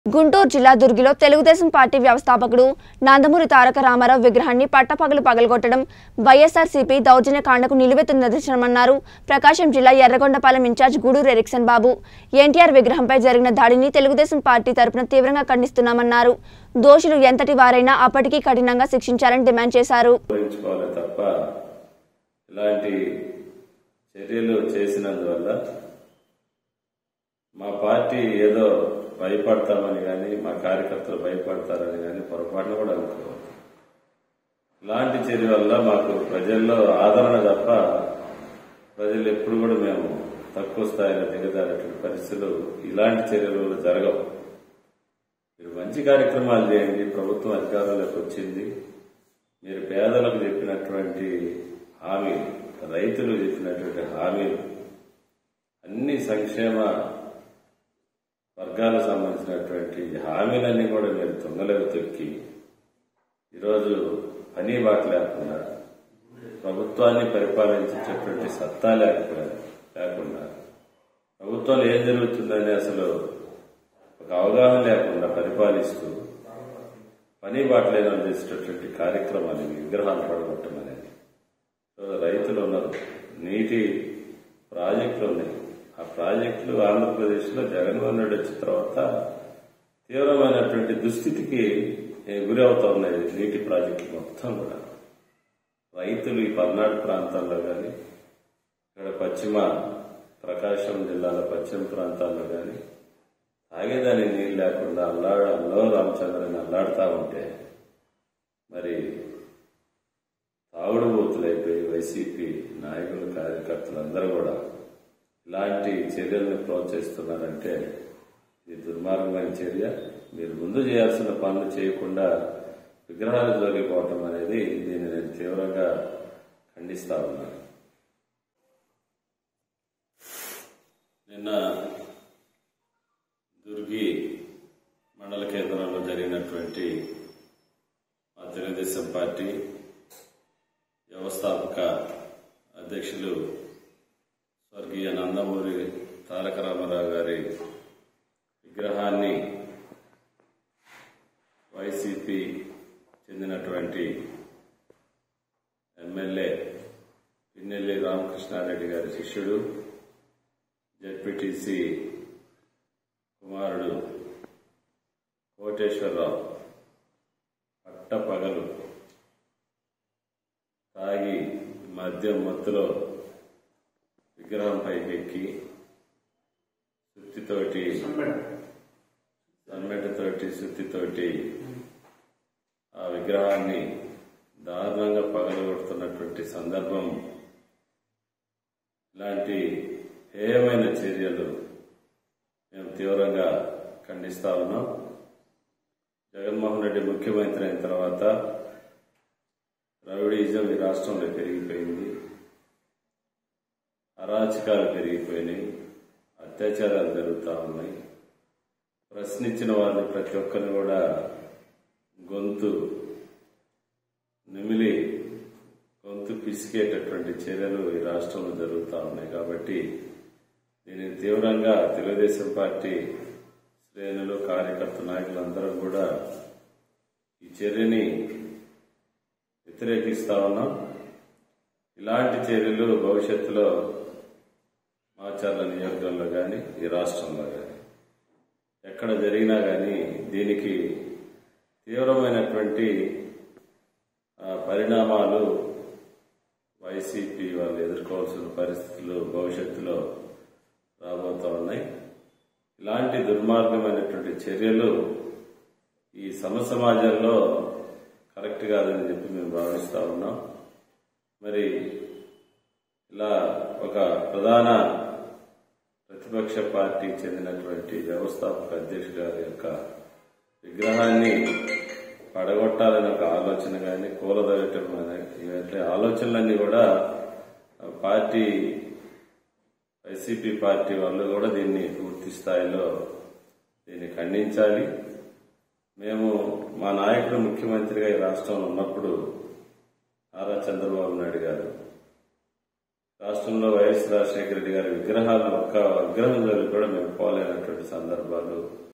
గుంటూరు జిల్లా దుర్గిలో తెలుగుదేశం పార్టీ వ్యవస్థాపకుడు నందమూరి తారక రామారావు విగ్రహాన్ని పట్టపగలు పగలగొట్టడం వైఎస్ఆర్సీపీ దౌర్జన్యకాండకు నిలువెత్తు నిదర్శనమన్నారు ప్రకాశం జిల్లా ఎర్రగొండపాలెం ఇన్ఛార్జ్ గూడూరు ఎరిక్సన్ బాబు ఎన్టీఆర్ విగ్రహంపై జరిగిన దాడిని తెలుగుదేశం పార్టీ తరపున తీవ్రంగా ఖండిస్తున్నామన్నారు దోషులు ఎంతటి వారైనా అప్పటికీ కఠినంగా శిక్షించాలని డిమాండ్ చేశారు ఉపయోగించుకోవాలి తప్ప ఇలాంటి చర్యలు చేసినందువల్ల మా పార్టీ ఏదో భయపడతామని కానీ మా కార్యకర్తలు భయపడతారని కానీ పొరపాటున కూడా అనుకోవద్దు ఇలాంటి చర్య వల్ల మాకు ప్రజల్లో ఆదరణ తప్ప ప్రజలు ఎప్పుడు కూడా మేము తక్కువ స్థాయిలో దిగజారేటువంటి పరిస్థితులు ఇలాంటి చర్యల వల్ల జరగవు మీరు మంచి కార్యక్రమాలు చేయండి ప్రభుత్వం అధికారంలోకి వచ్చింది మీరు పేదలకు చెప్పినటువంటి హామీలు రైతులు చెప్పినటువంటి హామీలు అన్ని సంక్షేమ వర్గాలకు సంబంధించినటువంటి హామీలన్నీ కూడా మీరు తుంగలకు తొక్కి ఈరోజు పని బాట లేకుండా ప్రభుత్వాన్ని పరిపాలించేటటువంటి సత్తా లేకుండా లేకుండా ప్రభుత్వంలో ఏం జరుగుతుందని అసలు ఒక అవగాహన లేకుండా పరిపాలిస్తూ పని బాటలేని చేసేటటువంటి కార్యక్రమాలు ఇవి, విగ్రహాలు పడగొట్టడం అనేది సో రైతులు ఉన్నారు నీటి ప్రాజెక్టులు ఉన్నాయి ఆ ప్రాజెక్టులు ఆంధ్రప్రదేశ్లో జగన్మోహన్ రెడ్డి వచ్చిన తర్వాత తీవ్రమైనటువంటి దుస్థితికి ఏ, గురి అవుతా ఉన్నాయి నీటి ప్రాజెక్టులు మొత్తం కూడా రైతులు ఈ పల్నాడు ప్రాంతాల్లో కానీ ఇక్కడ పశ్చిమ ప్రకాశం జిల్లాల పశ్చిమ ప్రాంతాల్లో కానీ తాగేదాని నీళ్ళు లేకుండా అల్లాడ అల్లో రామచంద్రని అల్లాడుతూ ఉంటే మరి తాగుడుబోతులైపోయి వైసీపీ నాయకులు కార్యకర్తలు అందరూ కూడా ఇలాంటి చర్యలను ప్రోత్సహిస్తున్నారంటే ఇది దుర్మార్గమైన చర్య మీరు ముందు చేయాల్సిన పనులు చేయకుండా విగ్రహాలు జోలిపోవటం అనేది దీన్ని నేను తీవ్రంగా ఖండిస్తా ఉన్నాను నిన్న దుర్గి మండల కేంద్రంలో జరిగినటువంటి మా తెలుగుదేశం పార్టీ వ్యవస్థాపక అధ్యక్షులు స్వర్గీయ నందమూరి తారక రామారావు గారి విగ్రహాన్ని వైసీపీ చెందినటువంటి ఎమ్మెల్యే పిన్నెల్లి రామకృష్ణారెడ్డి గారి శిష్యుడు జడ్పీటీసీ కుమారుడు కోటేశ్వరరావు పట్టపగలు తాగి మద్యం మత్తులో విగ్రహం పైకెక్కి సుత్తితోటి సమ్మెటతోటి సుత్తితోటి ఆ విగ్రహాన్ని దారుణంగా పగలగొడుతున్నటువంటి సందర్భం ఇలాంటి హేయమైన చర్యలు మేము తీవ్రంగా ఖండిస్తా ఉన్నాం జగన్మోహన్ రెడ్డి ముఖ్యమంత్రి అయిన తర్వాత రౌడీజం ఈ రాష్ట్రంలో పెరిగిపోయింది అరాచకాలు పెరిగిపోయినాయి అత్యాచారాలు జరుగుతూ ఉన్నాయి ప్రశ్నించిన వారిని ప్రతి ఒక్కరిని కూడా గొంతు నిమిలి గొంతు పిసికేటటువంటి చర్యలు ఈ రాష్ట్రంలో జరుగుతూ ఉన్నాయి కాబట్టి దీనిని తీవ్రంగా తెలుగుదేశం పార్టీ శ్రేణులు కార్యకర్త నాయకులందరూ కూడా ఈ చర్యని వ్యతిరేకిస్తా ఉన్నాం ఇలాంటి చర్యలు భవిష్యత్తులో మాచర్ల నియోజకవర్గంలో కానీ ఈ రాష్ట్రంలో కానీ ఎక్కడ జరిగినా కానీ దీనికి తీవ్రమైనటువంటి ఆ, పరిణామాలు వైసీపీ వాళ్ళు ఎదుర్కోవాల్సిన పరిస్థితులు భవిష్యత్తులో రాబోతా ఉన్నాయి ఇలాంటి దుర్మార్గమైనటువంటి చర్యలు ఈ సమ సమాజంలో కరెక్ట్ కాదని చెప్పి మేము భావిస్తా ఉన్నాం మరి ఇలా ఒక ప్రధాన ప్రతిపక్ష పార్టీకి చెందినటువంటి వ్యవస్థాపక అధ్యక్షుడు గారి యొక్క విగ్రహాన్ని పడగొట్టాలని ఒక ఆలోచన కానీ కూలదొరటం కానీ ఇవన్నీ ఆలోచనలన్నీ కూడా ఆ పార్టీ వైసీపీ పార్టీ వాళ్ళు కూడా దీన్ని పూర్తి స్థాయిలో దీన్ని ఖండించాలి మేము మా నాయకుడు ముఖ్యమంత్రిగా ఈ రాష్ట్రంలో ఉన్నప్పుడు నారా చంద్రబాబు నాయుడు గారు రాష్ట్రంలో వైఎస్ రాజశేఖర రెడ్డి గారి విగ్రహాలు ఒక్క విగ్రహం దగ్గర కూడా మేము పోలేనటువంటి సందర్భాలు